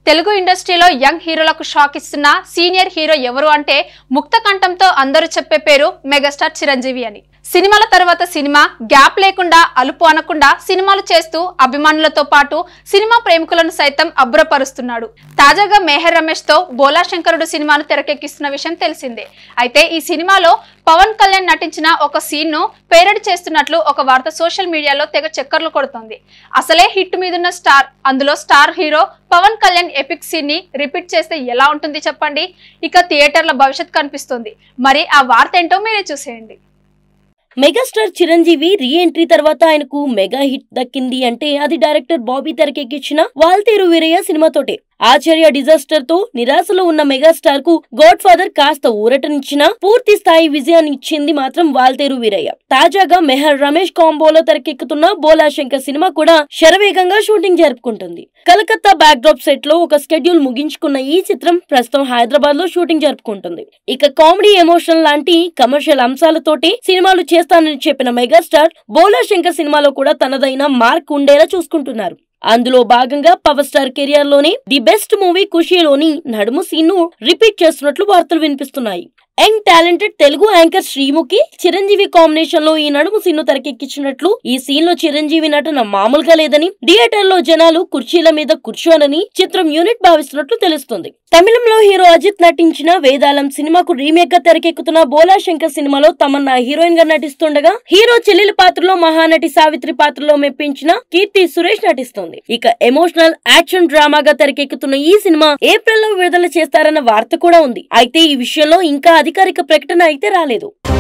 తెలుగు ఇండస్ట్రీలో యంగ్ హీరోలకు షాక్ ఇస్తున్న సీనియర్ హీరో ఎవరు అంటే ముక్త కంఠంతో అందరూ చెప్పే పేరు మెగాస్టార్ చిరంజీవి అని సినిమాల తర్వాత సినిమా గ్యాప్ లేకుండా అలుపు అనకుండా సినిమాలు చేస్తూ అభిమానులతో పాటు సినిమా ప్రేమికులను సైతం అబ్బురపరుస్తున్నాడు తాజాగా మేహర్ రమేష్ తో బోలా శంకరుడు సినిమాను తెరకెక్కిస్తున్న విషయం తెలిసిందే అయితే ఈ సినిమాలో పవన్ కళ్యాణ్ నటించిన ఒక సీన్ ను పేరడి చేస్తున్నట్లు ఒక వార్త సోషల్ మీడియాలో తెగ చక్కర్లు కొడుతోంది అసలే హిట్ మీదున్న స్టార్ అందులో star hero Pavan Kalyan epic scene ని రిపీట్ చేస్తే ఎలా ఉంటుంది చెప్పండి ఇక థియేటర్ల భవిష్యత్ కనిపిస్తుంది మరి ఆ వార్త ఏంటో మీరే చూసేయండి మెగాస్టార్ చిరంజీవి రీ ఎంట్రీ తర్వాత ఆయనకు మెగా హిట్ దక్కింది అంటే అది డైరెక్టర్ బాబీ తెరకెక్కించిన వాల్తేరు వీరయ్య సినిమాతోటే ఆచార్య డిజాస్టర్ తో నిరాశలో ఉన్న మెగాస్టార్ కు గాడ్ ఫాదర్ కాస్త ఊరటనిచ్చిన పూర్తి స్థాయి విజయాన్ని ఇచ్చింది మాత్రం వాల్తేరు వీరయ్య తాజాగా మెహర్ రమేష్ కాంబోలో తెరకెక్కుతున్న బోలా శంకర్ సినిమా కూడా శరవేగంగా షూటింగ్ జరుపుకుంటుంది కలకత్తా బ్యాక్ డ్రాప్ సెట్ లో ఒక స్కెడ్యూల్ ముగించుకున్న ఈ చిత్రం ప్రస్తుతం హైదరాబాద్ లో షూటింగ్ జరుపుకుంటుంది ఇక కామెడీ ఎమోషన్ లాంటి కమర్షియల్ అంశాలతోటి సినిమాలు చేస్తానని చెప్పిన మెగాస్టార్ బోలా శంకర్ సినిమాలో కూడా తనదైన మార్క్ ఉండేలా చూసుకుంటున్నారు అందులో భాగంగా పవర్ స్టార్ కెరియర్ లోనే ది బెస్ట్ మూవీ ఖుషీలోని నడుము సీన్ ను రిపీట్ చేస్తున్నట్లు వార్తలు వినిపిస్తున్నాయి young talented Telugu anchor Sreemukhi Chiranjeevi combination లో ఈ నడుము సీన్ ను తెరకెక్కించినట్లు ఈ సీన్ లో చిరంజీవి నటన మామూలుగా లేదని థియేటర్ లో జనాలు కుర్చీల మీద కూర్చోనని చిత్రం యూనిట్ భావిస్తున్నట్లు తెలుస్తుంది తమిళంలో హీరో అజిత్ నటించిన వేదాలం సినిమాకు రీమేక్ గా తెరకెక్కుతున్న బోలా శంకర్ సినిమాలో తమన్నా హీరోయిన్ గా నటిస్తుండగా హీరో చెల్లెలి పాత్రలో మహానటి సావిత్రి పాత్రలో మెప్పించిన కీర్తి సురేష్ నటిస్తోంది ఇక ఎమోషనల్ యాక్షన్ డ్రామాగా తెరకెక్కుతున్న ఈ సినిమా ఏప్రిల్ లో విడుదల చేస్తారన్న వార్త కూడా ఉంది అయితే ఈ విషయంలో ఇంకా అధికారిక ప్రకటన అయితే రాలేదు